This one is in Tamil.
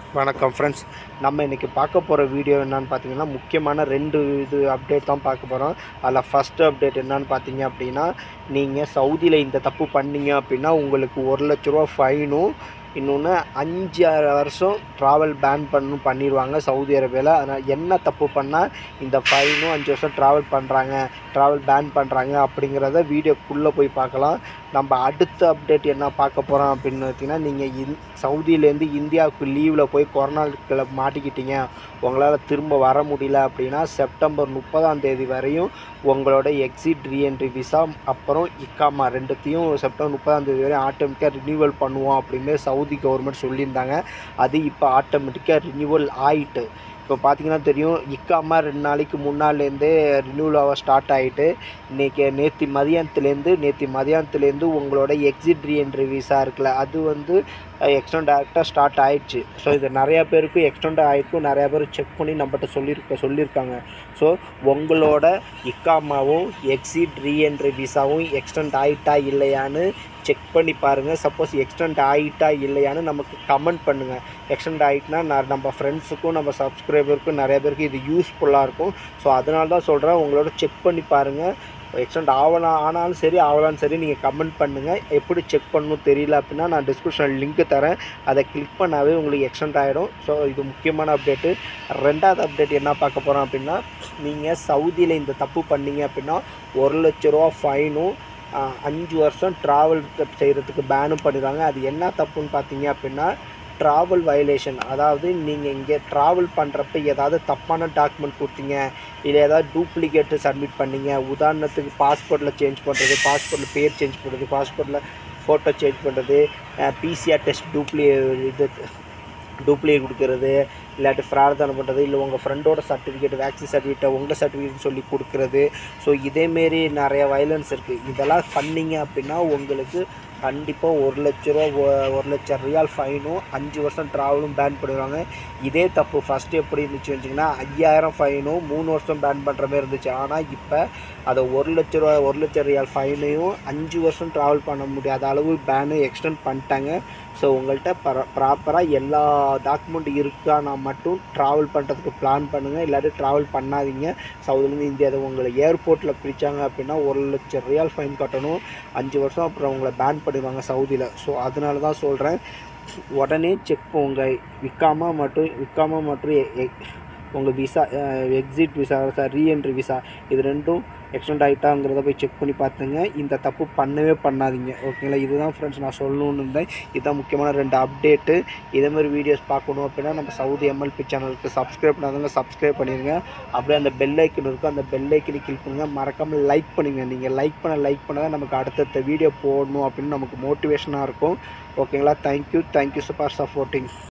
வணக்கம் ஃப்ரெண்ட்ஸ் நம்ம இன்றைக்கி பார்க்க போகிற வீடியோ என்னன்னு பார்த்தீங்கன்னா முக்கியமான ரெண்டு இது அப்டேட் தான் பார்க்க போகிறோம் அதில் ஃபஸ்ட்டு அப்டேட் என்னன்னு பார்த்தீங்க அப்படின்னா நீங்கள் சவுதியில் இந்த தப்பு பண்ணீங்க அப்படின்னா உங்களுக்கு ஒரு லட்ச ரூபா ஃபைனும் இன்னொன்று அஞ்சு ஆறு வருஷம் ட்ராவல் பேன் பண்ணணும் பண்ணிடுவாங்க சவுதி அரேபியாவில் அதனால் என்ன தப்பு பண்ணால் இந்த ஃபைனும் அஞ்சு வருஷம் ட்ராவல் பண்ணுறாங்க ட்ராவல் பேன் பண்ணுறாங்க அப்படிங்கிறத வீடியோக்குள்ளே போய் பார்க்கலாம் நம்ம அடுத்த அப்டேட் என்ன பார்க்க போகிறோம் அப்படின்னு பார்த்தீங்கன்னா நீங்கள் இந் சவுதியிலேருந்து இந்தியாவுக்கு லீவில் போய் கொரோனாக்கில் மாட்டிக்கிட்டீங்க உங்களால் திரும்ப வர முடியல அப்படின்னா செப்டம்பர் முப்பதாம் தேதி வரையும் உங்களோட எக்ஸிட் ரீஎன்ட்ரி விசா அப்புறம் இக்காமா ரெண்டுத்தையும் செப்டம்பர் முப்பதாம் தேதி வரையும் ஆட்டோமேட்டிக்காக ரினியூவல் பண்ணுவோம் அப்படின்னு சவுதி கவர்மெண்ட் சொல்லியிருந்தாங்க அது இப்போ ஆட்டோமேட்டிக்காக ரினியூவல் ஆயிட்டு இப்போ பார்த்தீங்கன்னா தெரியும் இக்காமா ரெண்டு நாளைக்கு முன்னாலேருந்தே ரினியூவல் ஆக ஸ்டார்ட் ஆகிட்டு இன்றைக்கி நேற்று மதியானத்துலேருந்து நேற்று மதியானத்துலேருந்து உங்களோட எக்ஸிட் ரீஎன்ட்ரி விசா இருக்குல்ல அது வந்து எக்ஸ்டெண்ட் டேரெக்டாக ஸ்டார்ட் ஆயிடுச்சு ஸோ இது நிறையா பேருக்கு எக்ஸ்டெண்ட் ஆகிருக்கும் நிறையா பேர் செக் பண்ணி நம்மகிட்ட சொல்லியிருக்க சொல்லியிருக்காங்க ஸோ உங்களோட இக்காமாவும் எக்ஸிட் ரீஎன்ட்ரி விசாவும் எக்ஸ்டெண்ட் ஆகிட்டா இல்லையான்னு செக் பண்ணி பாருங்கள் சப்போஸ் எக்ஸ்டெண்ட் ஆகிட்டா இல்லையான்னு நமக்கு கமெண்ட் பண்ணுங்கள் எக்ஸ்டெண்ட் ஆகிட்டுனா நான் நம்ம ஃப்ரெண்ட்ஸுக்கும் நம்ம சப்ஸ்கிரைபருக்கும் நிறைய பேருக்கு இது யூஸ்ஃபுல்லாக இருக்கும் ஸோ அதனால தான் சொல்கிறேன் உங்களோட செக் பண்ணி பாருங்கள் எக்ஸ்டெண்ட் ஆகலாம் ஆனாலும் சரி ஆகலான்னு சரி நீங்கள் கமெண்ட் பண்ணுங்கள் எப்படி செக் பண்ணணும் தெரியல அப்படின்னா நான் டிஸ்கிரிப்ஷனில் லிங்க்கு தரேன் அதை கிளிக் பண்ணாவே உங்களுக்கு எக்ஸ்டெண்ட் ஆகிடும் ஸோ இது முக்கியமான அப்டேட்டு ரெண்டாவது அப்டேட் என்ன பார்க்க போகிறோம் அப்படின்னா நீங்கள் சவுதியில் இந்த தப்பு பண்ணீங்க அப்படின்னா ஒரு லட்ச ரூபா ஃபைனும் அஞ்சு வருஷம் ட்ராவல் செய்கிறதுக்கு பேனும் பண்ணிடுவாங்க அது என்ன தப்புன்னு பார்த்தீங்க அப்படின்னா ட்ராவல் வயலேஷன் அதாவது நீங்கள் இங்கே ட்ராவல் பண்ணுறப்ப ஏதாவது தப்பான டாக்குமெண்ட் கொடுத்தீங்க இல்லை ஏதாவது டூப்ளிகேட்டு சப்மிட் பண்ணீங்க உதாரணத்துக்கு பாஸ்போர்ட்டில் சேஞ்ச் பண்ணுறது பாஸ்போர்ட்டில் பேர் சேஞ்ச் பண்ணுறது பாஸ்போர்ட்டில் ஃபோட்டோ சேஞ்ச் பண்ணுறது பிசிஆர் டெஸ்ட் டூப்ளி இது டூப்ளிகேட் கொடுக்கறது இல்லாட்டி ஃப்ரார்தானம் பண்ணுறது இல்லை உங்கள் ஃப்ரெண்டோட சர்டிஃபிகேட் வேக்சின் சர்டிஃபிகேட்டை உங்கள் சர்டிஃபிகேட் சொல்லி கொடுக்குறது ஸோ இதேமாரி நிறைய வயலன்ஸ் இருக்குது இதெல்லாம் பண்ணீங்க அப்படின்னா உங்களுக்கு கண்டிப்பாக ஒரு லட்ச ரூபா ஒ- ஒரு லட்சம் ரியால் ஃபைனும் அஞ்சு வருஷம் ட்ராவலும் பேன் பண்ணிடுவாங்க இதே தப்பு ஃபஸ்ட்டு எப்படி இருந்துச்சு வச்சிங்கன்னா ஐயாயிரம் ஃபைனும் மூணு வருஷம் பேன் பண்ணுற மாதிரி இருந்துச்சு ஆனால் இப்போ அதை ஒரு லட்ச ரூபா ஒரு லட்சம் ரியால் ஃபைனையும் அஞ்சு வருஷம் ட்ராவல் பண்ண முடியாத அளவு பேனு எக்ஸ்டெண்ட் பண்ணிட்டாங்க ஸோ உங்கள்கிட்ட ப்ரா ப்ராப்பராக எல்லா டாக்குமெண்ட் இருக்கானா மட்டும் ட்ராவல் பண்ணுறதுக்கு பிளான் பண்ணுங்கள் இல்லாட்டி ட்ராவல் பண்ணாதீங்க சவுதிலேருந்து இந்தியா அதை உங்களை ஏர்போர்ட்டில் பிடிச்சாங்க அப்படின்னா ஒரு லட்சம் ரியால் ஃபைன் கட்டணும் அஞ்சு வருஷம் அப்புறம் உங்களை பேன் பண்ணிடுவாங்க சவுதியில் ஸோ அதனால தான் சொல்கிறேன் உடனே செக் உங்கள் விற்காம மட்டும் விற்காம மற்றும் எ- எ- உங்கள் visa exit visa sir reentry visa இது ரெண்டும் எக்ஸ்டெண்ட் ஆகிட்டாங்கிறத போய் செக் பண்ணி பார்த்துங்க இந்த தப்பு பண்ணவே பண்ணாதீங்க ஓகேங்களா இதுதான் ஃப்ரெண்ட்ஸ் நான் சொல்லணும்னு இருந்தேன் இதுதான் முக்கியமான ரெண்டு அப்டேட்டு இதே மாதிரி வீடியோஸ் பார்க்கணும் அப்படின்னா நம்ம சவுதி எம்எல்பி சேனலுக்கு சப்ஸ்கிரைப் பண்ணாதவங்க சப்ஸ்கிரைப் பண்ணிடுங்க அப்படியே அந்த பெல் ஐக்கன் இருக்கும் அந்த பெல் ஐக்கனை கிளிக் பண்ணுங்கள் மறக்காமல் லைக் பண்ணுங்க நீங்கள் லைக் பண்ண லைக் பண்ண தான் நமக்கு அடுத்தடுத்த வீடியோ போடணும் அப்படின்னு நமக்கு மோட்டிவேஷனாக இருக்கும் ஓகேங்களா தேங்க்யூ தேங்க்யூ ஃபார் சப்போர்ட்டிங்